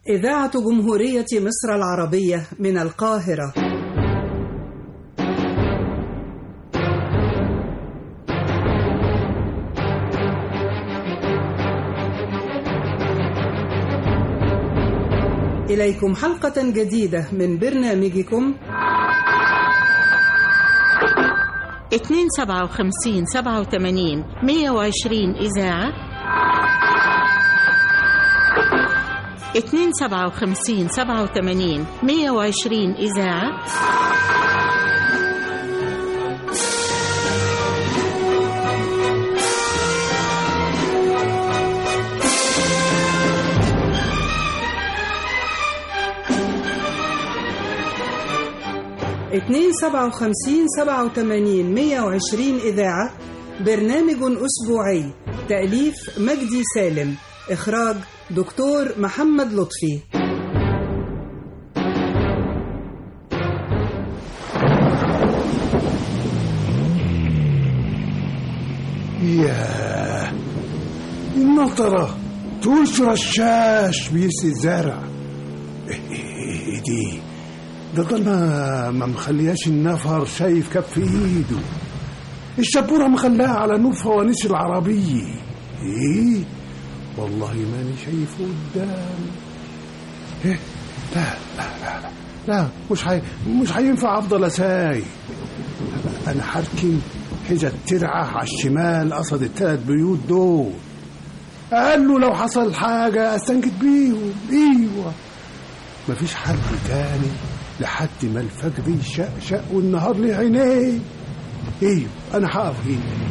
إذاعة جمهورية مصر العربية من القاهرة إليكم حلقة جديدة من برنامجكم 257 87 120 إذاعة 257 87 120 إذاعة اتنين سبعة وخمسين سبعة وتمانين مية وعشرين إذاعة برنامج أسبوعي تأليف مجدي سالم إخراج دكتور محمد لطفي ياه النطرة توش رشاش بيسقي الزرع ايه إيه دي ده ضل ما ما مخلياش النفر شايف كف ايده الشبورة مخلاها على نور فوانيس العربية ايه والله ماني شايفه قدامي إيه؟ لا لا لا لا, لا مش حي... مش هينفع افضل اسايق انا هركن حجة ترعة على الشمال قصد التلات بيوت دول قال له لو حصل حاجة استنجد بيهم ايوه مفيش حد تاني لحد ما الفجر يشقشق والنهار ليه عينيه ايوه انا هقف هنا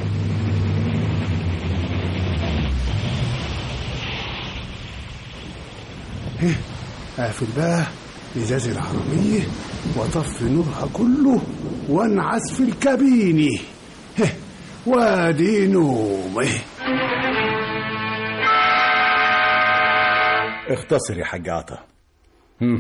ايه اقفل بقى ازاز العربية واطفي نورها كله وانعس في الكابينة هه، وادي نومي اختصر يا حاج عطا هم.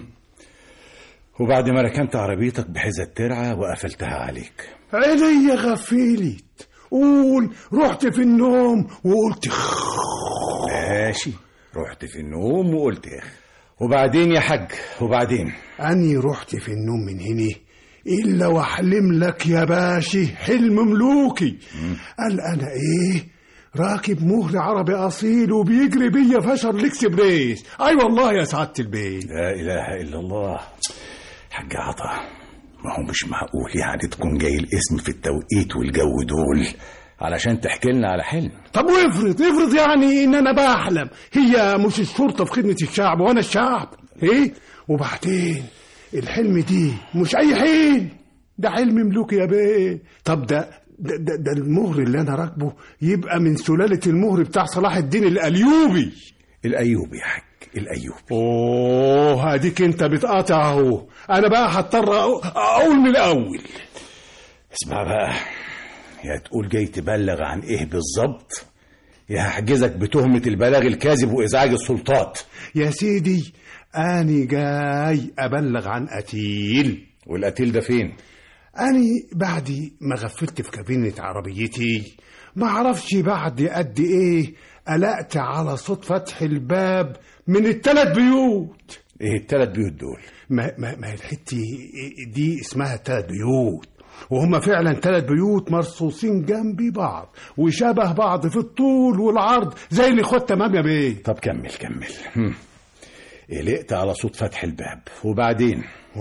وبعد ما ركنت عربيتك بحذا الترعة وقفلتها عليك عيني غفلت قول رحت في النوم وقلت خ- ماشي رحت في النوم وقلت اخ وبعدين يا حاج وبعدين أني رحت في النوم من هنا إلا وأحلم لك يا باشي حلم ملوكي قال أنا إيه راكب مهر عربي أصيل وبيجري بيا فشر الإكسبريس أي والله يا سعادة البيت لا إله إلا الله حاج عطا ما هو مش معقول يعني تكون جاي الاسم في التوقيت والجو دول علشان تحكي لنا على حلم طب وافرض افرض يعني إن أنا بحلم هي مش الشرطة في خدمة الشعب وأنا الشعب إيه وبعدين الحلم دي مش أي حلم ده حلم ملوكي يا بيه طب ده ده, ده, ده المهر اللي أنا راكبه يبقى من سلالة المهر بتاع صلاح الدين الأليوبي الأيوبي يا حاج الأيوبي اوه اديك انت بتقاطع اهو انا بقى هضطر أقو- اقول من الاول اسمع بقى يا تقول جاي تبلغ عن ايه بالظبط يا هحجزك بتهمة البلاغ الكاذب وإزعاج السلطات يا سيدي اني جاي ابلغ عن قتيل والقتيل ده فين؟ اني بعد ما غفلت في كابينة عربيتي ما اعرفش بعد قد ايه قلقت على صوت فتح الباب من الثلاث بيوت ايه التلات بيوت دول؟ ما ما ما الحته دي اسمها تلات بيوت وهم فعلا تلات بيوت مرصوصين جنب بعض وشبه بعض في الطول والعرض زي الاخوات تمام يا بيه طب كمل كمل هم. قلقت على صوت فتح الباب وبعدين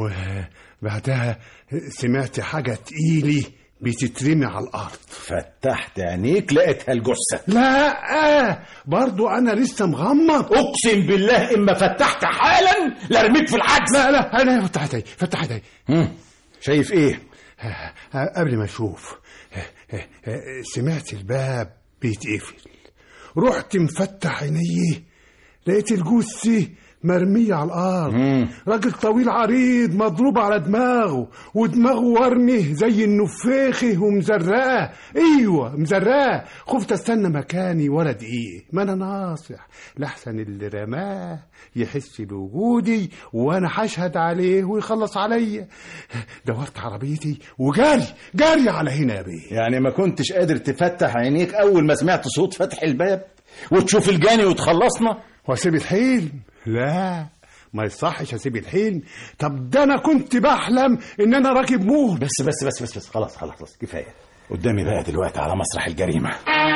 وبعدها سمعت حاجه تقيله بتترمي على الارض فتحت عينيك لقيتها الجثة لا آه برضو انا لسه مغمض اقسم بالله اما فتحت حالا لارميك في الحجز لا لا انا فتحت عيني فتحت عيني هم. شايف ايه؟ آه، قبل ما اشوف آه، آه، آه، سمعت الباب بيتقفل رحت مفتح عيني لقيت الجثة مرمية على الأرض راجل طويل عريض مضروب على دماغه ودماغه ورمه زي النفاخة ومزرقة أيوة مزرقة خفت استنى مكاني ولا دقيقة ما أنا ناصح لحسن اللي رماه يحس بوجودي وأنا هشهد عليه ويخلص عليا دورت عربيتي وجاري جاري على هنا يا بيه يعني ما كنتش قادر تفتح عينيك اول ما سمعت صوت فتح الباب وتشوف الجاني وتخلصنا واسيب الحلم لا ما يصحش اسيب الحلم طب ده انا كنت بحلم ان انا راكب موت بس بس بس بس بس خلاص خلاص خلاص كفايه قدامي بقى دلوقتي على مسرح الجريمه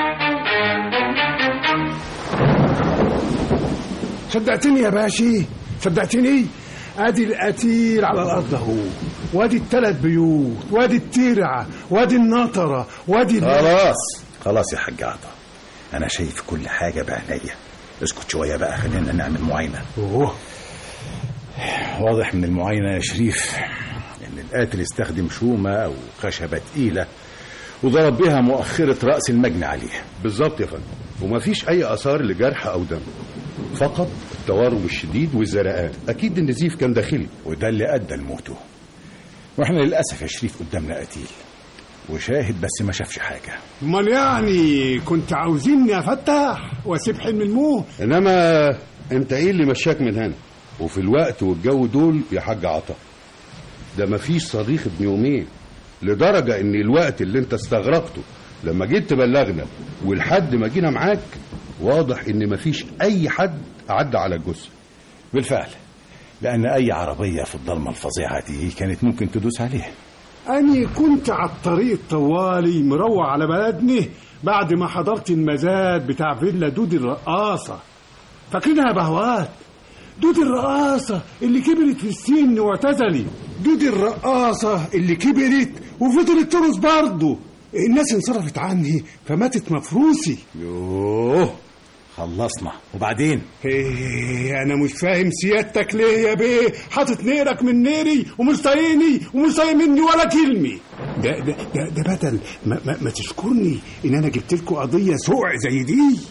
صدقتني يا باشي صدقتني ادي القتيل على الارض اهو وادي الثلاث بيوت وادي الترعه وادي النطره وادي ال- خلاص خلاص يا حاج عطا انا شايف كل حاجه بعينيا اسكت شويه بقى خلينا نعمل معاينه اوه واضح من المعاينه يا شريف ان القاتل استخدم شومه او خشبه تقيله وضرب بها مؤخره راس المجني عليه بالظبط يا فندم ومفيش اي اثار لجرح او دم فقط التورم الشديد والزرقان اكيد النزيف كان داخلي وده اللي ادى لموته واحنا للاسف يا شريف قدامنا قتيل وشاهد بس ما شافش حاجه امال يعني كنت عاوزيني افتح واسيب حلم الموت انما انت ايه اللي مشاك من هنا وفي الوقت والجو دول يا حاج عطا ده مفيش صريخ ابن يومين لدرجة ان الوقت اللي انت استغرقته لما جيت تبلغنا ولحد ما جينا معاك واضح ان مفيش اي حد عدى على الجثة بالفعل لان اي عربيه في الضلمه الفظيعه دي كانت ممكن تدوس عليه أني كنت على الطريق الطوالي مروح على بلدني بعد ما حضرت المزاد بتاع فيلا دودي الرقاصة فاكرينها يا بهوات دودي الرقاصة اللي كبرت في السن واعتزلت دودي الرقاصة اللي كبرت وفضلت ترقص برضه الناس انصرفت عني فماتت مفروسي يوه خلصنا وبعدين إيه انا مش فاهم سيادتك ليه يا بيه حاطط نيرك من نيري ومش طايقني ومش طايق مني ولا كلمه ده ده ده, ده بدل ما, ما, ما تشكرني ان انا جبت لكم قضيه سوء زي دي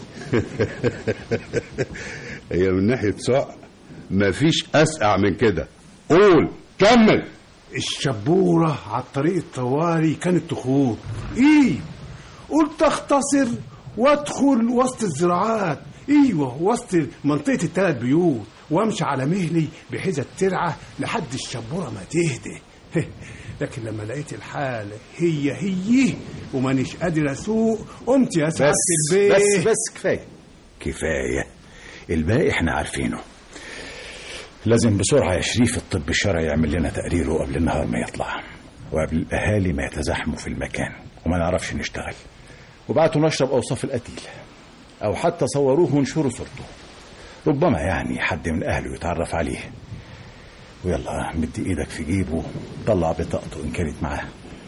هي من ناحية سوء مفيش اسقع من كده قول كمل الشبوره على الطريق الطوالي كانت تخوض ايه قلت اختصر وادخل وسط الزراعات ايوه وسط منطقه الثلاث بيوت وامشي على مهلي بحيث الترعه لحد الشبوره ما تهدى لكن لما لقيت الحال هي هي ومانيش قادر اسوق قمت يا سعاده بس البيت بس بس كفايه كفايه الباقي احنا عارفينه لازم بسرعه يا شريف الطب الشرعي يعمل لنا تقريره قبل النهار ما يطلع وقبل الاهالي ما يتزاحموا في المكان وما نعرفش نشتغل وبعتوا نشرب اوصاف القتيل او حتى صوروه وانشروا صورته ربما يعني حد من اهله يتعرف عليه ويلا مد ايدك في جيبه طلع بطاقته ان كانت معاه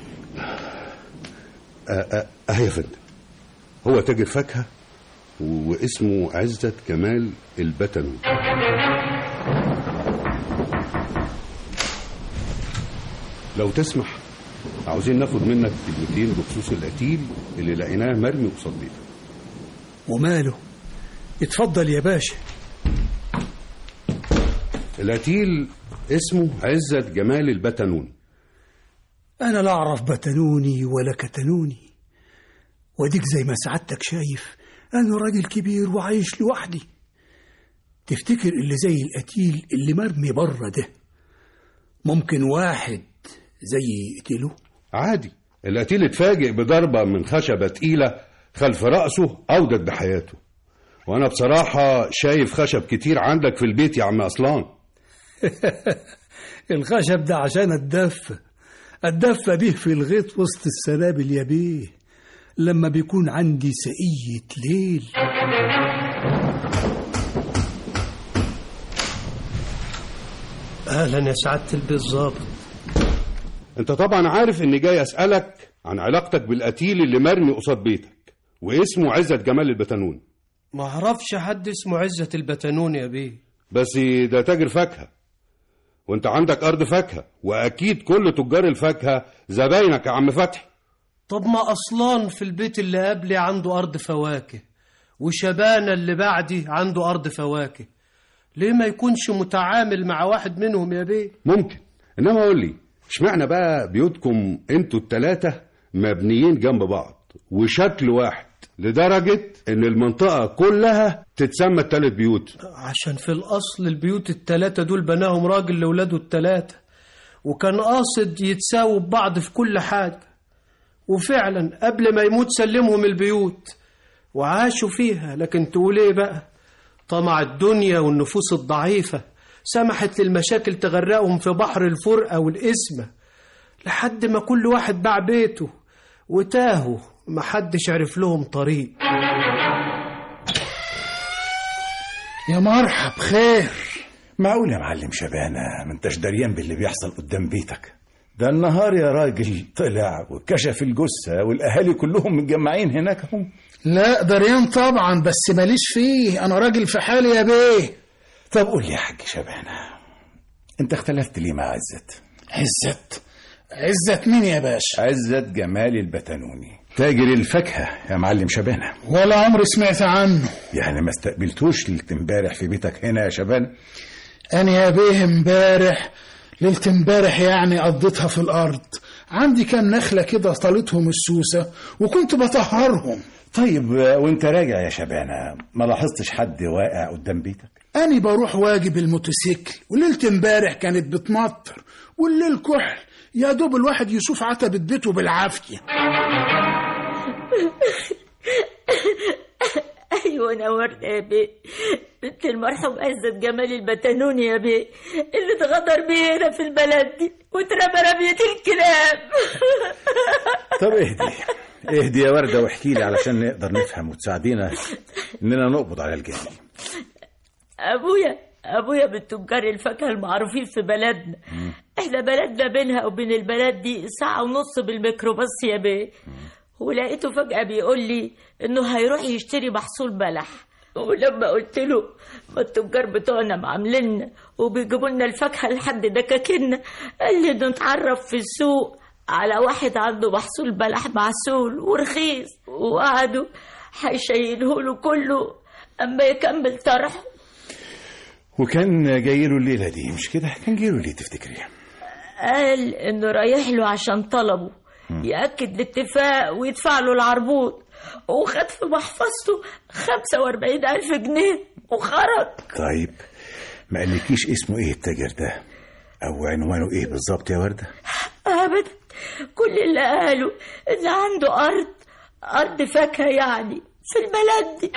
اه يا فندم هو تاجر فاكهة واسمه عزت كمال البتنو لو تسمح عاوزين ناخد منك كلمتين بخصوص القتيل اللي لقيناه مرمي قصاد بيتك وماله اتفضل يا باشا القتيل اسمه عزت جمال البتنون أنا لا أعرف بتنوني ولا كتنوني واديك زي ما سعادتك شايف أنا راجل كبير وعايش لوحدي تفتكر اللي زي القتيل اللي مرمي بره ده ممكن واحد زي يقتله عادي القتيل اتفاجئ بضربة من خشبة تقيلة خلف رأسه أودت بحياته وأنا بصراحة شايف خشب كتير عندك في البيت يا عم أصلان الخشب ده عشان اتدفى اتدفى بيه في الغيط وسط السنابل يا بيه لما بيكون عندي سقية ليل اهلا يا سعاده البيت ظابط أنت طبعا عارف إني جاي أسألك عن علاقتك بالقتيل اللي مرمي قصاد بيتك واسمه عزت جمال البتنون ما اعرفش حد اسمه عزة البتنون يا بيه بس ده تاجر فاكهة وانت عندك أرض فاكهة وأكيد كل تجار الفاكهة زباينك يا عم فتحي طب ما اصلان في البيت اللي قبلي عنده ارض فواكه وشبانه اللي بعدي عنده ارض فواكه ليه ما يكونش متعامل مع واحد منهم يا بيه ممكن إنما قول لي اشمعنى بقى بيوتكم انتوا التلاتة مبنيين جنب بعض وشكل واحد لدرجة إن المنطقة كلها تتسمى التلات بيوت عشان في الاصل البيوت التلاتة دول بناهم راجل لاولاده التلاتة وكان قاصد يتساووا ببعض في كل حاجة وفعلا قبل ما يموت سلمهم البيوت وعاشوا فيها لكن تقول ايه بقى طمع الدنيا والنفوس الضعيفة سمحت للمشاكل تغرقهم في بحر الفرقة والإسمة لحد ما كل واحد باع بيته وتاهوا محدش عرف لهم طريق يا مرحب خير معقول يا معلم شبانة ما انتش دريان باللي بيحصل قدام بيتك ده النهار يا راجل طلع وكشف الجثة والأهالي كلهم متجمعين هناك هم لا دريان طبعا بس ماليش فيه انا راجل في حالي يا بيه طب قول لي يا حاج شبانة انت اختلفت ليه مع عزت عزت عزت مين يا باشا عزت جمال البتنوني تاجر الفاكهة يا معلم شبانة ولا عمري سمعت عنه يعني ما استقبلتوش ليلة امبارح في بيتك هنا يا شبانة انا يا بيه امبارح ليلة امبارح يعني قضيتها في الارض عندي كام نخلة كده طالتهم السوسة وكنت بطهرهم طيب وانت راجع يا شبانة ما لاحظتش حد واقع قدام بيتك أنا بروح واجب الموتوسيكل وليلة امبارح كانت بتمطر والليل كحل يا دوب الواحد يشوف عتبة بيته بالعافية ايوه نورت يا بيه بنت المرحوم عزت جمال البتنوني يا بيه اللي اتغدر بيه هنا في البلد دي واترمى رمية الكلاب طب اهدي اهدي يا وردة واحكي لي علشان نقدر نفهم وتساعدينا اننا نقبض على الجاني ابويا ابويا من تجار الفاكهه المعروفين في بلدنا احنا بلدنا بينها وبين البلد دي ساعه ونص بالميكروباص يا بيه ولقيته فجاه بيقول لي انه هيروح يشتري محصول بلح ولما قلت له ما التجار بتوعنا معامليننا وبيجيبوا لنا الفاكهه لحد دكاكنا قال لي نتعرف في السوق على واحد عنده محصول بلح معسول ورخيص وقعدوا هيشيله له كله اما يكمل طرحه وكان جاي له الليلة دي مش كده كان جاي له ليه تفتكري قال انه رايح له عشان طلبه يأكد الاتفاق ويدفع له العربون وخد في محفظته 45 ألف جنيه وخرج طيب ما قالكيش اسمه ايه التاجر ده او عنوانه ايه بالظبط يا وردة أبدا كل اللي قاله إن عنده أرض أرض فاكهة يعني في البلد دي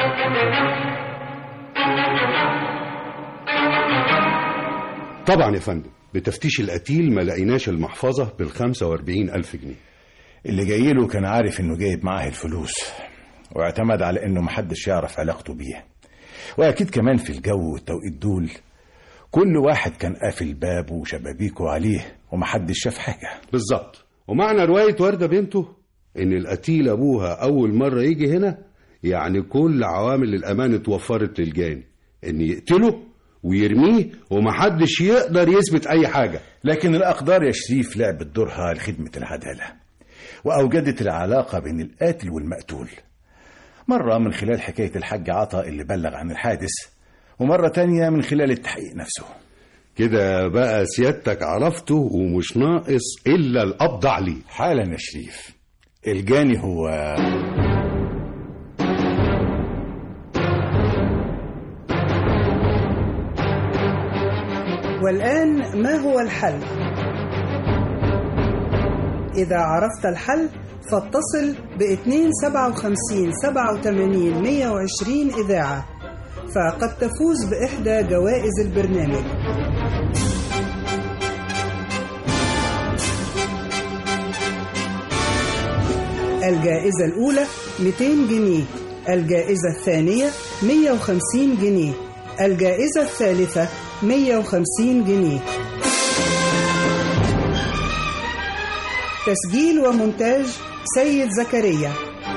طبعا يا فندم بتفتيش القتيل ما لقيناش المحفظة بال 45 ألف جنيه اللي جاي له كان عارف انه جايب معاه الفلوس واعتمد على انه محدش يعرف علاقته بيه واكيد كمان في الجو والتوقيت دول كل واحد كان قافل بابه وشبابيكه عليه ومحدش شاف حاجة بالظبط ومعنى رواية وردة بنته إن القتيل أبوها أول مرة يجي هنا يعني كل عوامل الأمان اتوفرت للجاني إن يقتله ويرميه ومحدش يقدر يثبت أي حاجة لكن الأقدار يا شريف لعبت دورها لخدمة العدالة وأوجدت العلاقة بين القاتل والمقتول مرة من خلال حكاية الحاج عطا اللي بلغ عن الحادث ومرة تانية من خلال التحقيق نفسه كده بقى سيادتك عرفته ومش ناقص إلا القبض عليه حالا يا شريف الجاني هو والآن ما هو الحل؟ إذا عرفت الحل فاتصل ب 257 87 120 إذاعة فقد تفوز بإحدى جوائز البرنامج الجائزة الأولى 200 جنيه الجائزة الثانية 150 جنيه الجائزة الثالثة 150 جنيه تسجيل ومونتاج سيد زكريا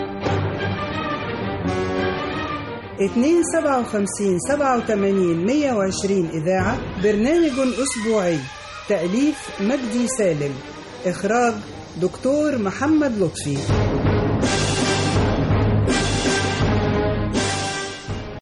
257 87 120 إذاعة برنامج أسبوعي تأليف مجدي سالم إخراج دكتور محمد لطفي